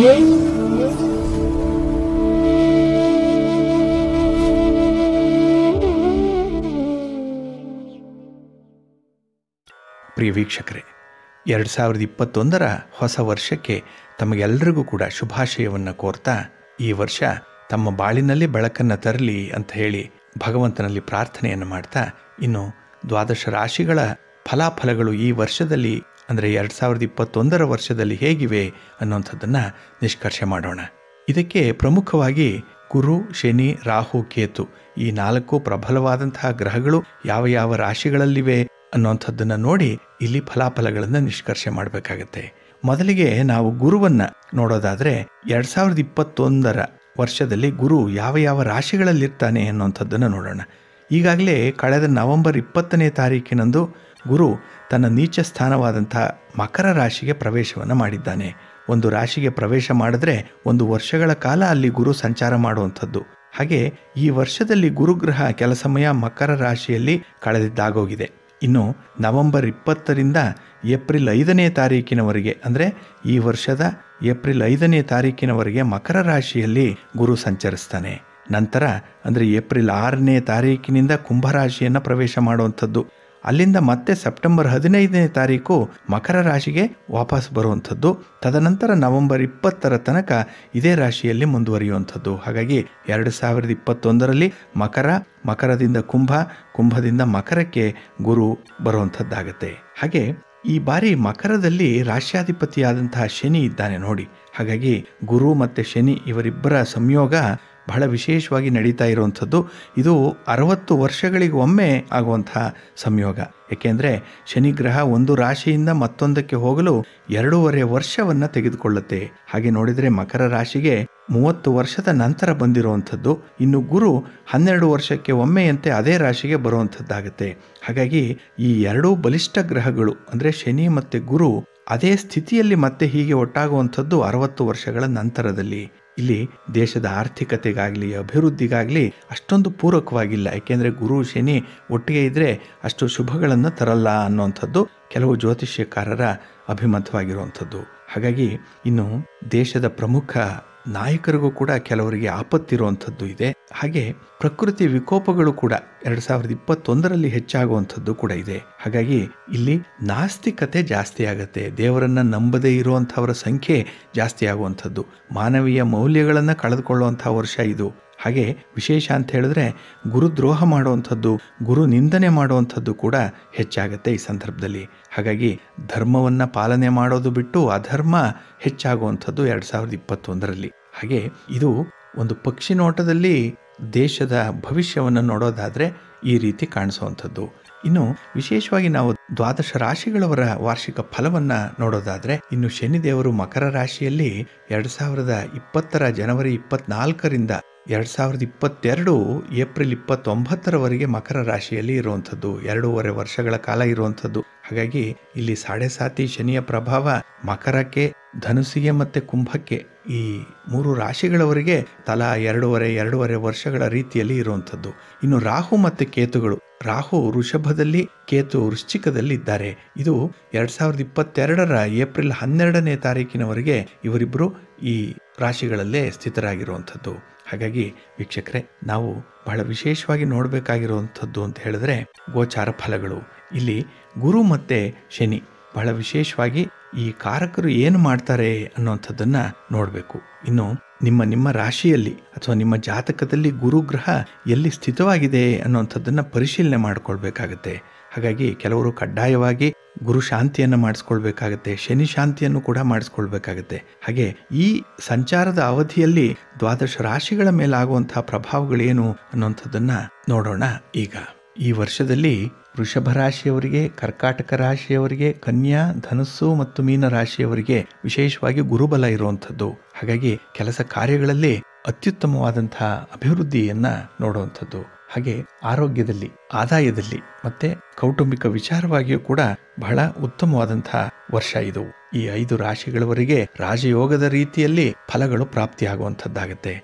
ಪ್ರಿಯ ವೀಕ್ಷಕರೇ ಎರಡು ಸಾವಿರದ ಇಪ್ಪತ್ತೊಂದರ ಹೊಸ ವರ್ಷಕ್ಕೆ ತಮಗೆಲ್ಲರಿಗೂ ಕೂಡ ಶುಭಾಶಯವನ್ನು ಕೋರ್ತಾ ಈ ವರ್ಷ ತಮ್ಮ ಬಾಳಿನಲ್ಲಿ ಬೆಳಕನ್ನು ತರಲಿ ಅಂತ ಹೇಳಿ ಭಗವಂತನಲ್ಲಿ ಪ್ರಾರ್ಥನೆಯನ್ನು ಮಾಡ್ತಾ ಇನ್ನು ದ್ವಾದಶ ರಾಶಿಗಳ ಫಲಾಫಲಗಳು ಈ ವರ್ಷದಲ್ಲಿ ಅಂದರೆ ಎರಡು ಸಾವಿರದ ಇಪ್ಪತ್ತೊಂದರ ವರ್ಷದಲ್ಲಿ ಹೇಗಿವೆ ಅನ್ನುವಂಥದ್ದನ್ನು ನಿಷ್ಕರ್ಷೆ ಮಾಡೋಣ ಇದಕ್ಕೆ ಪ್ರಮುಖವಾಗಿ ಗುರು ಶನಿ ರಾಹು ಕೇತು ಈ ನಾಲ್ಕು ಪ್ರಬಲವಾದಂತಹ ಗ್ರಹಗಳು ಯಾವ ಯಾವ ರಾಶಿಗಳಲ್ಲಿವೆ ಅನ್ನುವಂಥದ್ದನ್ನು ನೋಡಿ ಇಲ್ಲಿ ಫಲಾಫಲಗಳನ್ನು ನಿಷ್ಕರ್ಷೆ ಮಾಡಬೇಕಾಗತ್ತೆ ಮೊದಲಿಗೆ ನಾವು ಗುರುವನ್ನ ನೋಡೋದಾದ್ರೆ ಎರಡ್ ಸಾವಿರದ ಇಪ್ಪತ್ತೊಂದರ ವರ್ಷದಲ್ಲಿ ಗುರು ಯಾವ ಯಾವ ರಾಶಿಗಳಲ್ಲಿರ್ತಾನೆ ಅನ್ನುವಂಥದ್ದನ್ನು ನೋಡೋಣ ಈಗಾಗಲೇ ಕಳೆದ ನವೆಂಬರ್ ಇಪ್ಪತ್ತನೇ ತಾರೀಕಿನಂದು ಗುರು ತನ್ನ ನೀಚ ಸ್ಥಾನವಾದಂಥ ಮಕರ ರಾಶಿಗೆ ಪ್ರವೇಶವನ್ನು ಮಾಡಿದ್ದಾನೆ ಒಂದು ರಾಶಿಗೆ ಪ್ರವೇಶ ಮಾಡಿದ್ರೆ ಒಂದು ವರ್ಷಗಳ ಕಾಲ ಅಲ್ಲಿ ಗುರು ಸಂಚಾರ ಮಾಡುವಂಥದ್ದು ಹಾಗೆ ಈ ವರ್ಷದಲ್ಲಿ ಗುರುಗ್ರಹ ಕೆಲ ಸಮಯ ಮಕರ ರಾಶಿಯಲ್ಲಿ ಕಳೆದಿದ್ದಾಗೋಗಿದೆ ಇನ್ನು ನವೆಂಬರ್ ಇಪ್ಪತ್ತರಿಂದ ಏಪ್ರಿಲ್ ಐದನೇ ತಾರೀಕಿನವರೆಗೆ ಅಂದರೆ ಈ ವರ್ಷದ ಏಪ್ರಿಲ್ ಐದನೇ ತಾರೀಕಿನವರೆಗೆ ಮಕರ ರಾಶಿಯಲ್ಲಿ ಗುರು ಸಂಚರಿಸ್ತಾನೆ ನಂತರ ಅಂದರೆ ಏಪ್ರಿಲ್ ಆರನೇ ತಾರೀಕಿನಿಂದ ಕುಂಭರಾಶಿಯನ್ನು ಪ್ರವೇಶ ಮಾಡುವಂಥದ್ದು ಅಲ್ಲಿಂದ ಮತ್ತೆ ಸೆಪ್ಟೆಂಬರ್ ಹದಿನೈದನೇ ತಾರೀಕು ಮಕರ ರಾಶಿಗೆ ವಾಪಸ್ ಬರುವಂಥದ್ದು ತದನಂತರ ನವೆಂಬರ್ ಇಪ್ಪತ್ತರ ತನಕ ಇದೇ ರಾಶಿಯಲ್ಲಿ ಮುಂದುವರಿಯುವಂಥದ್ದು ಹಾಗಾಗಿ ಎರಡು ಸಾವಿರದ ಇಪ್ಪತ್ತೊಂದರಲ್ಲಿ ಮಕರ ಮಕರದಿಂದ ಕುಂಭ ಕುಂಭದಿಂದ ಮಕರಕ್ಕೆ ಗುರು ಬರುವಂಥದ್ದಾಗತ್ತೆ ಹಾಗೆ ಈ ಬಾರಿ ಮಕರದಲ್ಲಿ ರಾಶ್ಯಾಧಿಪತಿಯಾದಂತಹ ಶನಿ ಇದ್ದಾನೆ ನೋಡಿ ಹಾಗಾಗಿ ಗುರು ಮತ್ತು ಶನಿ ಇವರಿಬ್ಬರ ಸಂಯೋಗ ಬಹಳ ವಿಶೇಷವಾಗಿ ನಡೀತಾ ಇರುವಂಥದ್ದು ಇದು ಅರವತ್ತು ವರ್ಷಗಳಿಗೆ ಒಮ್ಮೆ ಆಗುವಂತಹ ಸಂಯೋಗ ಏಕೆಂದರೆ ಶನಿಗ್ರಹ ಒಂದು ರಾಶಿಯಿಂದ ಮತ್ತೊಂದಕ್ಕೆ ಹೋಗಲು ಎರಡೂವರೆ ವರ್ಷವನ್ನು ತೆಗೆದುಕೊಳ್ಳುತ್ತೆ ಹಾಗೆ ನೋಡಿದರೆ ಮಕರ ರಾಶಿಗೆ ಮೂವತ್ತು ವರ್ಷದ ನಂತರ ಬಂದಿರುವಂಥದ್ದು ಇನ್ನು ಗುರು ಹನ್ನೆರಡು ವರ್ಷಕ್ಕೆ ಒಮ್ಮೆಯಂತೆ ಅದೇ ರಾಶಿಗೆ ಬರುವಂಥದ್ದಾಗುತ್ತೆ ಹಾಗಾಗಿ ಈ ಎರಡೂ ಬಲಿಷ್ಠ ಗ್ರಹಗಳು ಅಂದರೆ ಶನಿ ಮತ್ತು ಗುರು ಅದೇ ಸ್ಥಿತಿಯಲ್ಲಿ ಮತ್ತೆ ಹೀಗೆ ಒಟ್ಟಾಗುವಂಥದ್ದು ಅರವತ್ತು ವರ್ಷಗಳ ನಂತರದಲ್ಲಿ ಇಲ್ಲಿ ದೇಶದ ಆರ್ಥಿಕತೆಗಾಗಲಿ ಅಭಿವೃದ್ಧಿಗಾಗಲಿ ಅಷ್ಟೊಂದು ಪೂರಕವಾಗಿಲ್ಲ ಯಾಕೆಂದರೆ ಗುರು ಶನಿ ಒಟ್ಟಿಗೆ ಇದ್ದರೆ ಅಷ್ಟು ಶುಭಗಳನ್ನು ತರಲ್ಲ ಅನ್ನುವಂಥದ್ದು ಕೆಲವು ಜ್ಯೋತಿಷ್ಯಕಾರರ ಅಭಿಮತವಾಗಿರುವಂಥದ್ದು ಹಾಗಾಗಿ ಇನ್ನು ದೇಶದ ಪ್ರಮುಖ ನಾಯಕರಿಗೂ ಕೂಡ ಕೆಲವರಿಗೆ ಆಪತ್ತಿರುವಂಥದ್ದು ಇದೆ ಹಾಗೆ ಪ್ರಕೃತಿ ವಿಕೋಪಗಳು ಕೂಡ ಎರಡು ಸಾವಿರದ ಇಪ್ಪತ್ತೊಂದರಲ್ಲಿ ಹೆಚ್ಚಾಗುವಂಥದ್ದು ಕೂಡ ಇದೆ ಹಾಗಾಗಿ ಇಲ್ಲಿ ನಾಸ್ತಿಕತೆ ಜಾಸ್ತಿ ಆಗುತ್ತೆ ದೇವರನ್ನ ನಂಬದೇ ಇರುವಂಥವರ ಸಂಖ್ಯೆ ಜಾಸ್ತಿ ಆಗುವಂಥದ್ದು ಮಾನವೀಯ ಮೌಲ್ಯಗಳನ್ನು ಕಳೆದುಕೊಳ್ಳುವಂಥ ವರ್ಷ ಇದು ಹಾಗೆ ವಿಶೇಷ ಅಂತ ಹೇಳಿದ್ರೆ ಗುರುದ್ರೋಹ ಮಾಡುವಂಥದ್ದು ಗುರು ನಿಂದನೆ ಮಾಡುವಂಥದ್ದು ಕೂಡ ಹೆಚ್ಚಾಗುತ್ತೆ ಈ ಸಂದರ್ಭದಲ್ಲಿ ಹಾಗಾಗಿ ಧರ್ಮವನ್ನು ಪಾಲನೆ ಮಾಡೋದು ಬಿಟ್ಟು ಅಧರ್ಮ ಹೆಚ್ಚಾಗುವಂಥದ್ದು ಎರಡು ಸಾವಿರದ ಇಪ್ಪತ್ತೊಂದರಲ್ಲಿ ಹಾಗೆ ಇದು ಒಂದು ಪಕ್ಷಿ ನೋಟದಲ್ಲಿ ದೇಶದ ಭವಿಷ್ಯವನ್ನು ನೋಡೋದಾದರೆ ಈ ರೀತಿ ಕಾಣಿಸುವಂಥದ್ದು ಇನ್ನು ವಿಶೇಷವಾಗಿ ನಾವು ದ್ವಾದಶ ರಾಶಿಗಳವರ ವಾರ್ಷಿಕ ಫಲವನ್ನ ನೋಡೋದಾದ್ರೆ ಇನ್ನು ಶನಿದೇವರು ಮಕರ ರಾಶಿಯಲ್ಲಿ ಎರಡ್ ಸಾವಿರದ ಇಪ್ಪತ್ತರ ಜನವರಿ ಇಪ್ಪತ್ನಾಲ್ಕರಿಂದ ಎರಡ್ ಸಾವಿರದ ಇಪ್ಪತ್ತೆರಡು ಏಪ್ರಿಲ್ ಇಪ್ಪತ್ತೊಂಬತ್ತರವರೆಗೆ ಮಕರ ರಾಶಿಯಲ್ಲಿ ಇರುವಂಥದ್ದು ಎರಡೂವರೆ ವರ್ಷಗಳ ಕಾಲ ಇರುವಂಥದ್ದು ಹಾಗಾಗಿ ಇಲ್ಲಿ ಸಾಡೆ ಸಾತಿ ಶನಿಯ ಪ್ರಭಾವ ಮಕರಕ್ಕೆ ಧನುಸಿಗೆ ಮತ್ತೆ ಕುಂಭಕ್ಕೆ ಈ ಮೂರು ರಾಶಿಗಳವರೆಗೆ ತಲಾ ಎರಡೂವರೆ ಎರಡೂವರೆ ವರ್ಷಗಳ ರೀತಿಯಲ್ಲಿ ಇರುವಂಥದ್ದು ಇನ್ನು ರಾಹು ಮತ್ತು ಕೇತುಗಳು ರಾಹು ವೃಷಭದಲ್ಲಿ ಕೇತು ವೃಶ್ಚಿಕದಲ್ಲಿ ಇದ್ದಾರೆ ಇದು ಎರಡ್ ಸಾವಿರದ ಇಪ್ಪತ್ತೆರಡರ ಏಪ್ರಿಲ್ ಹನ್ನೆರಡನೇ ತಾರೀಕಿನವರೆಗೆ ಇವರಿಬ್ಬರು ಈ ರಾಶಿಗಳಲ್ಲೇ ಸ್ಥಿತರಾಗಿರುವಂಥದ್ದು ಹಾಗಾಗಿ ವೀಕ್ಷಕರೇ ನಾವು ಬಹಳ ವಿಶೇಷವಾಗಿ ನೋಡಬೇಕಾಗಿರುವಂಥದ್ದು ಅಂತ ಹೇಳಿದ್ರೆ ಗೋಚಾರ ಫಲಗಳು ಇಲ್ಲಿ ಗುರು ಮತ್ತು ಶನಿ ಬಹಳ ವಿಶೇಷವಾಗಿ ಈ ಕಾರಕರು ಏನು ಮಾಡ್ತಾರೆ ಅನ್ನುವಂಥದ್ದನ್ನ ನೋಡಬೇಕು ಇನ್ನು ನಿಮ್ಮ ನಿಮ್ಮ ರಾಶಿಯಲ್ಲಿ ಅಥವಾ ನಿಮ್ಮ ಜಾತಕದಲ್ಲಿ ಗುರುಗ್ರಹ ಎಲ್ಲಿ ಸ್ಥಿತವಾಗಿದೆ ಅನ್ನುವಂಥದ್ದನ್ನ ಪರಿಶೀಲನೆ ಮಾಡಿಕೊಳ್ಬೇಕಾಗತ್ತೆ ಹಾಗಾಗಿ ಕೆಲವರು ಕಡ್ಡಾಯವಾಗಿ ಗುರು ಶಾಂತಿಯನ್ನು ಮಾಡಿಸ್ಕೊಳ್ಬೇಕಾಗತ್ತೆ ಶನಿ ಶಾಂತಿಯನ್ನು ಕೂಡ ಮಾಡಿಸ್ಕೊಳ್ಬೇಕಾಗತ್ತೆ ಹಾಗೆ ಈ ಸಂಚಾರದ ಅವಧಿಯಲ್ಲಿ ದ್ವಾದಶ ರಾಶಿಗಳ ಮೇಲೆ ಆಗುವಂತಹ ಪ್ರಭಾವಗಳೇನು ಅನ್ನುವಂಥದ್ದನ್ನ ನೋಡೋಣ ಈಗ ಈ ವರ್ಷದಲ್ಲಿ ವೃಷಭ ರಾಶಿಯವರಿಗೆ ಕರ್ಕಾಟಕ ರಾಶಿಯವರಿಗೆ ಕನ್ಯಾ ಧನಸ್ಸು ಮತ್ತು ಮೀನ ರಾಶಿಯವರಿಗೆ ವಿಶೇಷವಾಗಿ ಗುರುಬಲ ಇರುವಂಥದ್ದು ಹಾಗಾಗಿ ಕೆಲಸ ಕಾರ್ಯಗಳಲ್ಲಿ ಅತ್ಯುತ್ತಮವಾದಂತಹ ಅಭಿವೃದ್ಧಿಯನ್ನ ನೋಡುವಂಥದ್ದು ಹಾಗೆ ಆರೋಗ್ಯದಲ್ಲಿ ಆದಾಯದಲ್ಲಿ ಮತ್ತೆ ಕೌಟುಂಬಿಕ ವಿಚಾರವಾಗಿಯೂ ಕೂಡ ಬಹಳ ಉತ್ತಮವಾದಂತಹ ವರ್ಷ ಇದು ಈ ಐದು ರಾಶಿಗಳವರೆಗೆ ರಾಜಯೋಗದ ರೀತಿಯಲ್ಲಿ ಫಲಗಳು ಪ್ರಾಪ್ತಿಯಾಗುವಂಥದ್ದಾಗತ್ತೆ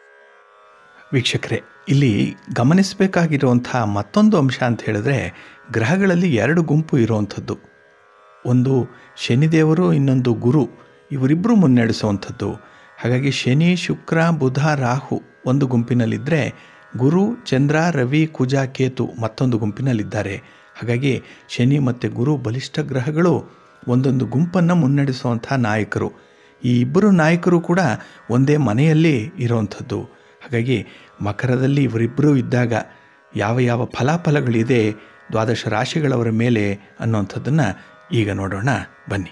ವೀಕ್ಷಕರೇ ಇಲ್ಲಿ ಗಮನಿಸಬೇಕಾಗಿರುವಂತಹ ಮತ್ತೊಂದು ಅಂಶ ಅಂತ ಹೇಳಿದ್ರೆ ಗ್ರಹಗಳಲ್ಲಿ ಎರಡು ಗುಂಪು ಇರುವಂಥದ್ದು ಒಂದು ಶನಿದೇವರು ಇನ್ನೊಂದು ಗುರು ಇವರಿಬ್ಬರು ಮುನ್ನಡೆಸುವಂಥದ್ದು ಹಾಗಾಗಿ ಶನಿ ಶುಕ್ರ ಬುಧ ರಾಹು ಒಂದು ಗುಂಪಿನಲ್ಲಿದ್ದರೆ ಗುರು ಚಂದ್ರ ರವಿ ಕುಜ ಕೇತು ಮತ್ತೊಂದು ಗುಂಪಿನಲ್ಲಿದ್ದಾರೆ ಹಾಗಾಗಿ ಶನಿ ಮತ್ತು ಗುರು ಬಲಿಷ್ಠ ಗ್ರಹಗಳು ಒಂದೊಂದು ಗುಂಪನ್ನು ಮುನ್ನಡೆಸುವಂಥ ನಾಯಕರು ಈ ಇಬ್ಬರು ನಾಯಕರು ಕೂಡ ಒಂದೇ ಮನೆಯಲ್ಲಿ ಇರುವಂಥದ್ದು ಹಾಗಾಗಿ ಮಕರದಲ್ಲಿ ಇವರಿಬ್ಬರೂ ಇದ್ದಾಗ ಯಾವ ಯಾವ ಫಲಾಫಲಗಳಿದೆ ದ್ವಾದಶ ರಾಶಿಗಳವರ ಮೇಲೆ ಅನ್ನುವಂಥದ್ದನ್ನು ಈಗ ನೋಡೋಣ ಬನ್ನಿ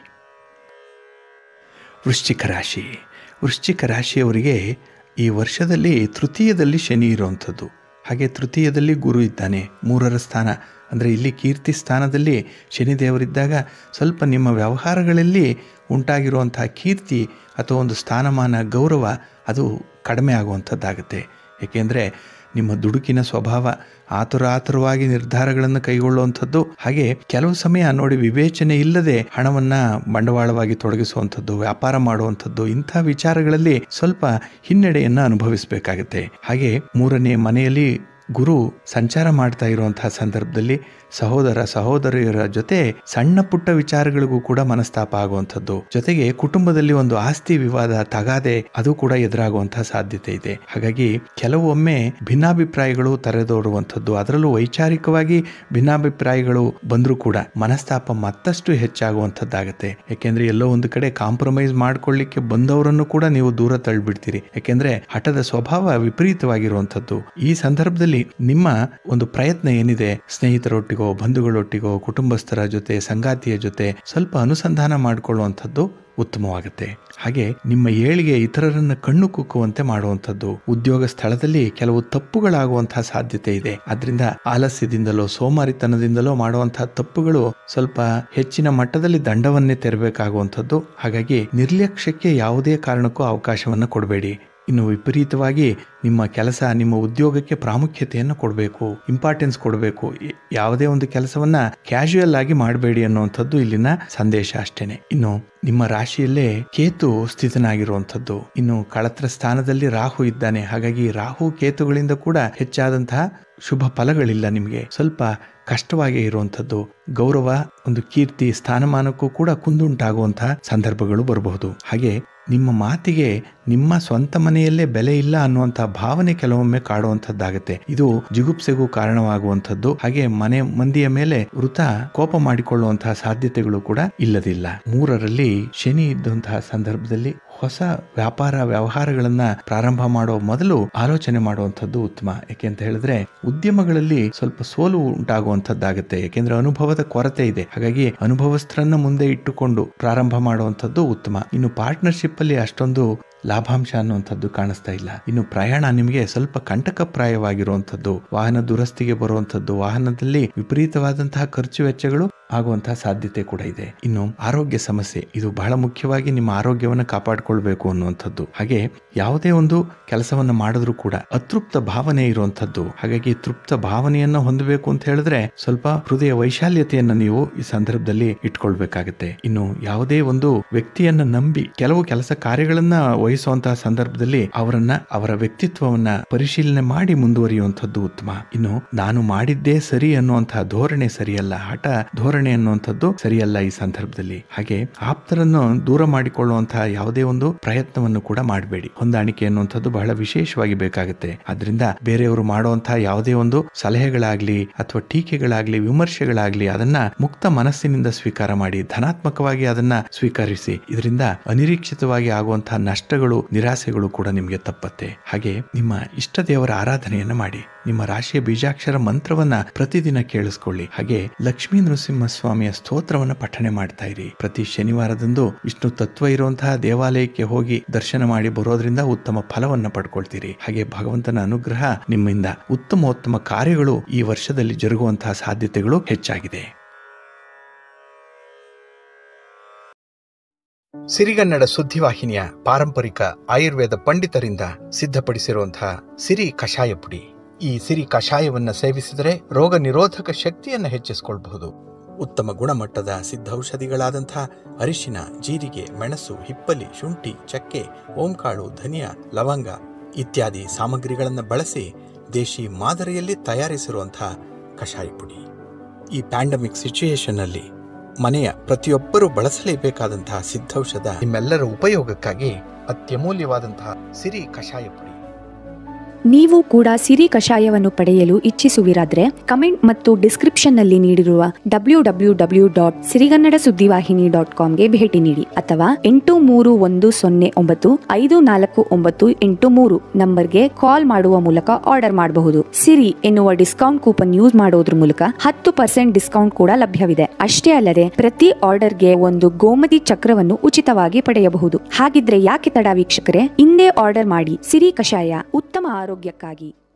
ವೃಶ್ಚಿಕ ರಾಶಿ ವೃಶ್ಚಿಕ ರಾಶಿಯವರಿಗೆ ಈ ವರ್ಷದಲ್ಲಿ ತೃತೀಯದಲ್ಲಿ ಶನಿ ಇರುವಂಥದ್ದು ಹಾಗೆ ತೃತೀಯದಲ್ಲಿ ಗುರು ಇದ್ದಾನೆ ಮೂರರ ಸ್ಥಾನ ಅಂದರೆ ಇಲ್ಲಿ ಕೀರ್ತಿ ಸ್ಥಾನದಲ್ಲಿ ಶನಿದೇವರಿದ್ದಾಗ ಸ್ವಲ್ಪ ನಿಮ್ಮ ವ್ಯವಹಾರಗಳಲ್ಲಿ ಉಂಟಾಗಿರುವಂಥ ಕೀರ್ತಿ ಅಥವಾ ಒಂದು ಸ್ಥಾನಮಾನ ಗೌರವ ಅದು ಕಡಿಮೆ ಆಗುವಂಥದ್ದಾಗುತ್ತೆ ಏಕೆಂದರೆ ನಿಮ್ಮ ದುಡುಕಿನ ಸ್ವಭಾವ ಆತುರ ಆತುರವಾಗಿ ನಿರ್ಧಾರಗಳನ್ನು ಕೈಗೊಳ್ಳುವಂಥದ್ದು ಹಾಗೆ ಕೆಲವು ಸಮಯ ನೋಡಿ ವಿವೇಚನೆ ಇಲ್ಲದೆ ಹಣವನ್ನ ಬಂಡವಾಳವಾಗಿ ತೊಡಗಿಸುವಂಥದ್ದು ವ್ಯಾಪಾರ ಮಾಡುವಂಥದ್ದು ಇಂಥ ವಿಚಾರಗಳಲ್ಲಿ ಸ್ವಲ್ಪ ಹಿನ್ನಡೆಯನ್ನು ಅನುಭವಿಸಬೇಕಾಗುತ್ತೆ ಹಾಗೆ ಮೂರನೇ ಮನೆಯಲ್ಲಿ ಗುರು ಸಂಚಾರ ಮಾಡ್ತಾ ಇರುವಂತಹ ಸಂದರ್ಭದಲ್ಲಿ ಸಹೋದರ ಸಹೋದರಿಯರ ಜೊತೆ ಸಣ್ಣ ಪುಟ್ಟ ವಿಚಾರಗಳಿಗೂ ಕೂಡ ಮನಸ್ತಾಪ ಆಗುವಂಥದ್ದು ಜೊತೆಗೆ ಕುಟುಂಬದಲ್ಲಿ ಒಂದು ಆಸ್ತಿ ವಿವಾದ ತಗಾದೆ ಅದು ಕೂಡ ಎದುರಾಗುವಂತಹ ಸಾಧ್ಯತೆ ಇದೆ ಹಾಗಾಗಿ ಕೆಲವೊಮ್ಮೆ ಭಿನ್ನಾಭಿಪ್ರಾಯಗಳು ತಲೆದೋರುವಂಥದ್ದು ಅದರಲ್ಲೂ ವೈಚಾರಿಕವಾಗಿ ಭಿನ್ನಾಭಿಪ್ರಾಯಗಳು ಬಂದರೂ ಕೂಡ ಮನಸ್ತಾಪ ಮತ್ತಷ್ಟು ಹೆಚ್ಚಾಗುವಂಥದ್ದಾಗತ್ತೆ ಯಾಕೆಂದ್ರೆ ಎಲ್ಲೋ ಒಂದು ಕಡೆ ಕಾಂಪ್ರಮೈಸ್ ಮಾಡ್ಕೊಳ್ಳಿಕ್ಕೆ ಬಂದವರನ್ನು ಕೂಡ ನೀವು ದೂರ ತಳ್ಳಿಬಿಡ್ತೀರಿ ಯಾಕೆಂದ್ರೆ ಹಠದ ಸ್ವಭಾವ ವಿಪರೀತವಾಗಿರುವಂಥದ್ದು ಈ ಸಂದರ್ಭದಲ್ಲಿ ನಿಮ್ಮ ಒಂದು ಪ್ರಯತ್ನ ಏನಿದೆ ಸ್ನೇಹಿತರೊಟ್ಟಿಗೋ ಬಂಧುಗಳೊಟ್ಟಿಗೋ ಕುಟುಂಬಸ್ಥರ ಜೊತೆ ಸಂಗಾತಿಯ ಜೊತೆ ಸ್ವಲ್ಪ ಅನುಸಂಧಾನ ಮಾಡಿಕೊಳ್ಳುವಂಥದ್ದು ಉತ್ತಮವಾಗುತ್ತೆ ಹಾಗೆ ನಿಮ್ಮ ಏಳಿಗೆ ಇತರರನ್ನ ಕಣ್ಣು ಕುಕ್ಕುವಂತೆ ಮಾಡುವಂಥದ್ದು ಉದ್ಯೋಗ ಸ್ಥಳದಲ್ಲಿ ಕೆಲವು ತಪ್ಪುಗಳಾಗುವಂತಹ ಸಾಧ್ಯತೆ ಇದೆ ಅದರಿಂದ ಆಲಸ್ಯದಿಂದಲೋ ಸೋಮಾರಿತನದಿಂದಲೋ ಮಾಡುವಂತಹ ತಪ್ಪುಗಳು ಸ್ವಲ್ಪ ಹೆಚ್ಚಿನ ಮಟ್ಟದಲ್ಲಿ ದಂಡವನ್ನೇ ತೆರಬೇಕಾಗುವಂಥದ್ದು ಹಾಗಾಗಿ ನಿರ್ಲಕ್ಷ್ಯಕ್ಕೆ ಯಾವುದೇ ಕಾರಣಕ್ಕೂ ಅವಕಾಶವನ್ನು ಕೊಡಬೇಡಿ ಇನ್ನು ವಿಪರೀತವಾಗಿ ನಿಮ್ಮ ಕೆಲಸ ನಿಮ್ಮ ಉದ್ಯೋಗಕ್ಕೆ ಪ್ರಾಮುಖ್ಯತೆಯನ್ನು ಕೊಡಬೇಕು ಇಂಪಾರ್ಟೆನ್ಸ್ ಕೊಡಬೇಕು ಯಾವುದೇ ಒಂದು ಕೆಲಸವನ್ನ ಕ್ಯಾಶುಯಲ್ ಆಗಿ ಮಾಡಬೇಡಿ ಅನ್ನುವಂಥದ್ದು ಇಲ್ಲಿನ ಸಂದೇಶ ಅಷ್ಟೇನೆ ಇನ್ನು ನಿಮ್ಮ ರಾಶಿಯಲ್ಲೇ ಕೇತು ಸ್ಥಿತನಾಗಿರುವಂಥದ್ದು ಇನ್ನು ಕಳತ್ರ ಸ್ಥಾನದಲ್ಲಿ ರಾಹು ಇದ್ದಾನೆ ಹಾಗಾಗಿ ರಾಹು ಕೇತುಗಳಿಂದ ಕೂಡ ಹೆಚ್ಚಾದಂತಹ ಶುಭ ಫಲಗಳಿಲ್ಲ ನಿಮಗೆ ಸ್ವಲ್ಪ ಕಷ್ಟವಾಗಿ ಇರುವಂಥದ್ದು ಗೌರವ ಒಂದು ಕೀರ್ತಿ ಸ್ಥಾನಮಾನಕ್ಕೂ ಕೂಡ ಕುಂದುಂಟಾಗುವಂತಹ ಸಂದರ್ಭಗಳು ಬರಬಹುದು ಹಾಗೆ ನಿಮ್ಮ ಮಾತಿಗೆ ನಿಮ್ಮ ಸ್ವಂತ ಮನೆಯಲ್ಲೇ ಬೆಲೆ ಇಲ್ಲ ಅನ್ನುವಂಥ ಭಾವನೆ ಕೆಲವೊಮ್ಮೆ ಕಾಡುವಂಥದ್ದಾಗತ್ತೆ ಇದು ಜಿಗುಪ್ಸೆಗೂ ಕಾರಣವಾಗುವಂಥದ್ದು ಹಾಗೆ ಮನೆ ಮಂದಿಯ ಮೇಲೆ ವೃತ ಕೋಪ ಮಾಡಿಕೊಳ್ಳುವಂತಹ ಸಾಧ್ಯತೆಗಳು ಕೂಡ ಇಲ್ಲದಿಲ್ಲ ಮೂರರಲ್ಲಿ ಶನಿ ಇದ್ದಂತಹ ಸಂದರ್ಭದಲ್ಲಿ ಹೊಸ ವ್ಯಾಪಾರ ವ್ಯವಹಾರಗಳನ್ನ ಪ್ರಾರಂಭ ಮಾಡೋ ಮೊದಲು ಆಲೋಚನೆ ಮಾಡುವಂಥದ್ದು ಉತ್ತಮ ಯಾಕೆ ಅಂತ ಹೇಳಿದ್ರೆ ಉದ್ಯಮಗಳಲ್ಲಿ ಸ್ವಲ್ಪ ಸೋಲು ಉಂಟಾಗುವಂಥದ್ದಾಗುತ್ತೆ ಯಾಕೆಂದ್ರೆ ಅನುಭವದ ಕೊರತೆ ಇದೆ ಹಾಗಾಗಿ ಅನುಭವಸ್ಥರನ್ನ ಮುಂದೆ ಇಟ್ಟುಕೊಂಡು ಪ್ರಾರಂಭ ಮಾಡುವಂಥದ್ದು ಉತ್ತಮ ಇನ್ನು ಪಾರ್ಟ್ನರ್ಶಿಪ್ ಅಲ್ಲಿ ಅಷ್ಟೊಂದು ಲಾಭಾಂಶ ಅನ್ನುವಂಥದ್ದು ಕಾಣಿಸ್ತಾ ಇಲ್ಲ ಇನ್ನು ಪ್ರಯಾಣ ನಿಮಗೆ ಸ್ವಲ್ಪ ಕಂಟಕಪ್ರಾಯವಾಗಿರುವಂಥದ್ದು ವಾಹನ ದುರಸ್ತಿಗೆ ಬರುವಂಥದ್ದು ವಾಹನದಲ್ಲಿ ವಿಪರೀತವಾದಂತಹ ಖರ್ಚು ವೆಚ್ಚಗಳು ಆಗುವಂತಹ ಸಾಧ್ಯತೆ ಕೂಡ ಇದೆ ಇನ್ನು ಆರೋಗ್ಯ ಸಮಸ್ಯೆ ಇದು ಬಹಳ ಮುಖ್ಯವಾಗಿ ನಿಮ್ಮ ಆರೋಗ್ಯವನ್ನು ಕಾಪಾಡಿಕೊಳ್ಬೇಕು ಅನ್ನುವಂಥದ್ದು ಹಾಗೆ ಯಾವುದೇ ಒಂದು ಕೆಲಸವನ್ನ ಮಾಡಿದ್ರೂ ಕೂಡ ಅತೃಪ್ತ ಭಾವನೆ ಇರುವಂಥದ್ದು ಹಾಗಾಗಿ ತೃಪ್ತ ಭಾವನೆಯನ್ನ ಹೊಂದಬೇಕು ಅಂತ ಹೇಳಿದ್ರೆ ಸ್ವಲ್ಪ ಹೃದಯ ವೈಶಾಲ್ಯತೆಯನ್ನ ನೀವು ಈ ಸಂದರ್ಭದಲ್ಲಿ ಇಟ್ಕೊಳ್ಬೇಕಾಗತ್ತೆ ಇನ್ನು ಯಾವುದೇ ಒಂದು ವ್ಯಕ್ತಿಯನ್ನ ನಂಬಿ ಕೆಲವು ಕೆಲಸ ಕಾರ್ಯಗಳನ್ನ ವಹಿಸುವಂತಹ ಸಂದರ್ಭದಲ್ಲಿ ಅವರನ್ನ ಅವರ ವ್ಯಕ್ತಿತ್ವವನ್ನ ಪರಿಶೀಲನೆ ಮಾಡಿ ಮುಂದುವರಿಯುವಂಥದ್ದು ಉತ್ತಮ ಇನ್ನು ನಾನು ಮಾಡಿದ್ದೇ ಸರಿ ಅನ್ನುವಂತಹ ಧೋರಣೆ ಸರಿಯಲ್ಲ ಹಠ ಧೋರಣೆ ಅನ್ನುವಂಥದ್ದು ಸರಿಯಲ್ಲ ಈ ಸಂದರ್ಭದಲ್ಲಿ ಹಾಗೆ ಆಪ್ತರನ್ನು ದೂರ ಮಾಡಿಕೊಳ್ಳುವಂತಹ ಯಾವುದೇ ಒಂದು ಪ್ರಯತ್ನವನ್ನು ಕೂಡ ಮಾಡಬೇಡಿ ಹೊಂದಾಣಿಕೆ ಅನ್ನುವಂಥದ್ದು ಬಹಳ ವಿಶೇಷವಾಗಿ ಬೇಕಾಗುತ್ತೆ ಅದರಿಂದ ಬೇರೆಯವರು ಮಾಡುವಂತಹ ಯಾವುದೇ ಒಂದು ಸಲಹೆಗಳಾಗ್ಲಿ ಅಥವಾ ಟೀಕೆಗಳಾಗ್ಲಿ ವಿಮರ್ಶೆಗಳಾಗ್ಲಿ ಅದನ್ನ ಮುಕ್ತ ಮನಸ್ಸಿನಿಂದ ಸ್ವೀಕಾರ ಮಾಡಿ ಧನಾತ್ಮಕವಾಗಿ ಅದನ್ನ ಸ್ವೀಕರಿಸಿ ಇದರಿಂದ ಅನಿರೀಕ್ಷಿತವಾಗಿ ಆಗುವಂತಹ ನಷ್ಟಗಳು ನಿರಾಸೆಗಳು ಕೂಡ ನಿಮಗೆ ತಪ್ಪತ್ತೆ ಹಾಗೆ ನಿಮ್ಮ ಇಷ್ಟ ದೇವರ ಆರಾಧನೆಯನ್ನ ಮಾಡಿ ನಿಮ್ಮ ರಾಶಿಯ ಬೀಜಾಕ್ಷರ ಮಂತ್ರವನ್ನ ಪ್ರತಿದಿನ ಕೇಳಿಸ್ಕೊಳ್ಳಿ ಹಾಗೆ ಲಕ್ಷ್ಮೀ ನರಸಿಂಹಸ್ವಾಮಿಯ ಸ್ತೋತ್ರವನ್ನ ಪಠಣೆ ಮಾಡ್ತಾ ಇರಿ ಪ್ರತಿ ಶನಿವಾರದಂದು ವಿಷ್ಣು ತತ್ವ ಇರುವಂತಹ ದೇವಾಲಯಕ್ಕೆ ಹೋಗಿ ದರ್ಶನ ಮಾಡಿ ಬರೋದ್ರಿಂದ ಉತ್ತಮ ಫಲವನ್ನ ಪಡ್ಕೊಳ್ತೀರಿ ಹಾಗೆ ಭಗವಂತನ ಅನುಗ್ರಹ ನಿಮ್ಮಿಂದ ಉತ್ತಮೋತ್ತಮ ಕಾರ್ಯಗಳು ಈ ವರ್ಷದಲ್ಲಿ ಜರುಗುವಂತಹ ಸಾಧ್ಯತೆಗಳು ಹೆಚ್ಚಾಗಿದೆ ಸಿರಿಗನ್ನಡ ಸುದ್ದಿವಾಹಿನಿಯ ಪಾರಂಪರಿಕ ಆಯುರ್ವೇದ ಪಂಡಿತರಿಂದ ಸಿದ್ಧಪಡಿಸಿರುವಂತಹ ಸಿರಿ ಕಷಾಯ ಪುಡಿ ಈ ಸಿರಿ ಕಷಾಯವನ್ನ ಸೇವಿಸಿದರೆ ರೋಗ ನಿರೋಧಕ ಶಕ್ತಿಯನ್ನು ಹೆಚ್ಚಿಸಿಕೊಳ್ಳಬಹುದು ಉತ್ತಮ ಗುಣಮಟ್ಟದ ಸಿದ್ಧೌಷಧಿಗಳಾದಂತಹ ಅರಿಶಿನ ಜೀರಿಗೆ ಮೆಣಸು ಹಿಪ್ಪಲಿ ಶುಂಠಿ ಚಕ್ಕೆ ಓಂಕಾಳು ಧನಿಯಾ ಲವಂಗ ಇತ್ಯಾದಿ ಸಾಮಗ್ರಿಗಳನ್ನು ಬಳಸಿ ದೇಶಿ ಮಾದರಿಯಲ್ಲಿ ತಯಾರಿಸಿರುವಂತಹ ಕಷಾಯ ಪುಡಿ ಈ ಪ್ಯಾಂಡಮಿಕ್ ಸಿಚುಯೇಷನ್ ಅಲ್ಲಿ ಮನೆಯ ಪ್ರತಿಯೊಬ್ಬರೂ ಬಳಸಲೇಬೇಕಾದಂತಹ ಸಿದ್ಧೌಷಧ ನಿಮ್ಮೆಲ್ಲರ ಉಪಯೋಗಕ್ಕಾಗಿ ಅತ್ಯಮೂಲ್ಯವಾದಂತಹ ಸಿರಿ ಕಷಾಯ ಪುಡಿ ನೀವು ಕೂಡ ಸಿರಿ ಕಷಾಯವನ್ನು ಪಡೆಯಲು ಇಚ್ಛಿಸುವಿರಾದ್ರೆ ಕಮೆಂಟ್ ಮತ್ತು ಡಿಸ್ಕ್ರಿಪ್ಷನ್ನಲ್ಲಿ ನೀಡಿರುವ W W W dot Sirigannada Suddivahini dot ಕಾಮ್ಗೆ ಭೇಟಿ ನೀಡಿ ಅಥವಾ ಎಂಟು ಮೂರು ಒಂದು ಸೊನ್ನೆ ಒಂಬತ್ತು ಐದು ನಾಲ್ಕು ಒಂಬತ್ತು ಎಂಟು ಮೂರು ನಂಬರ್ಗೆ ಕಾಲ್ ಮಾಡುವ ಮೂಲಕ ಆರ್ಡರ್ ಮಾಡಬಹುದು ಸಿರಿ ಎನ್ನುವ ಡಿಸ್ಕೌಂಟ್ ಕೂಪನ್ ಯೂಸ್ ಮಾಡೋದ್ರ ಮೂಲಕ ಹತ್ತು ಪರ್ಸೆಂಟ್ ಡಿಸ್ಕೌಂಟ್ ಕೂಡ ಲಭ್ಯವಿದೆ ಅಷ್ಟೇ ಅಲ್ಲದೆ ಪ್ರತಿ ಆರ್ಡರ್ಗೆ ಒಂದು ಗೋಮತಿ ಚಕ್ರವನ್ನು ಉಚಿತವಾಗಿ ಪಡೆಯಬಹುದು ಹಾಗಿದ್ರೆ ಯಾಕೆ ತಡ ವೀಕ್ಷಕರೇ ಇಂದೇ ಆರ್ಡರ್ ಮಾಡಿ ಸಿರಿ ಕಷಾಯ ಉತ್ತಮ ಆರೋಗ್ಯಕ್ಕಾಗಿ